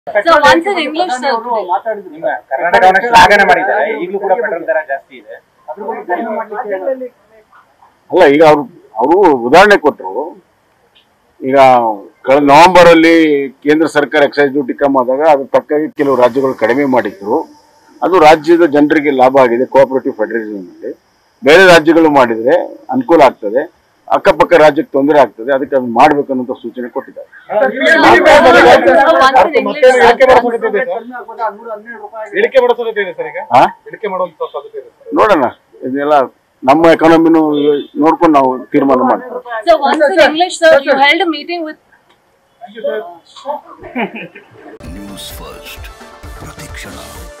So once in English, sir. today. ನಿಮ್ಮ ಕರ್ನಾಟಕವನ್ನ ಶ್ಲಾಘನೆ ಮಾಡಿದ್ದಾರೆ ಈಗಲೂ ಕೂಡ ಪೆಟ್ರೋಲ್ ದರ ಜಾಸ್ತಿ ಇದೆ ಅಲ್ಲ ಈಗ ಅವರು ಅವರು ಉದಾಹರಣೆ ಕೊಟ್ಟರು ಈಗ ಕಳೆದ ನವೆಂಬರ್ ಅಲ್ಲಿ ಕೇಂದ್ರ ಸರ್ಕಾರ ಎಕ್ಸೈಸ್ ಡ್ಯೂಟಿ ಕಮ್ಮಿ ಆದಾಗ ಅದ್ರ ತಕ್ಕಾಗಿ ಕೆಲವು ರಾಜ್ಯಗಳು ಕಡಿಮೆ ಮಾಡಿದ್ರು ಅದು ರಾಜ್ಯದ ಜನರಿಗೆ ಲಾಭ ಆಗಿದೆ ಕೋಆಪರೇಟಿವ್ ಫೆಡರಲಿಸಮ್ ಅಲ್ಲಿ ಬೇರೆ ರಾಜ್ಯಗಳು ಮಾಡಿದ್ರೆ ಅನುಕೂಲ ಆಗ್ತದೆ ಅಕ್ಕಪಕ್ಕ ರಾಜ್ಯಕ್ಕೆ ತೊಂದರೆ ಆಗ್ತದೆ ಅದಕ್ಕೆ ಅದನ್ನ ಮಾಡ್ಬೇಕು ಅನ್ನೋ ಸೂಚನೆ ಕೊಟ್ಟಿದ್ದಾರೆ So once in English, sir. ಇಳಿಕೆ ಮಾಡೋ ಸಾಧ್ಯತೆ ಇದೆ ಸರ್ ಈಗ ಹಾ ಇಳಿಕೆ ಮಾಡೋ ಸಾಧ್ಯತೆ ಇದೆ ನೋಡೋಣ ಇದನ್ನೆಲ್ಲ ನಮ್ಮ ಎಕಾನಮಿನೂ ನೋಡ್ಕೊಂಡು ನಾವು ತೀರ್ಮಾನ ಮಾಡ್ತೀವಿ So once in English, sir, you held a meeting with news first ಪ್ರತಿಕ್ಷಣ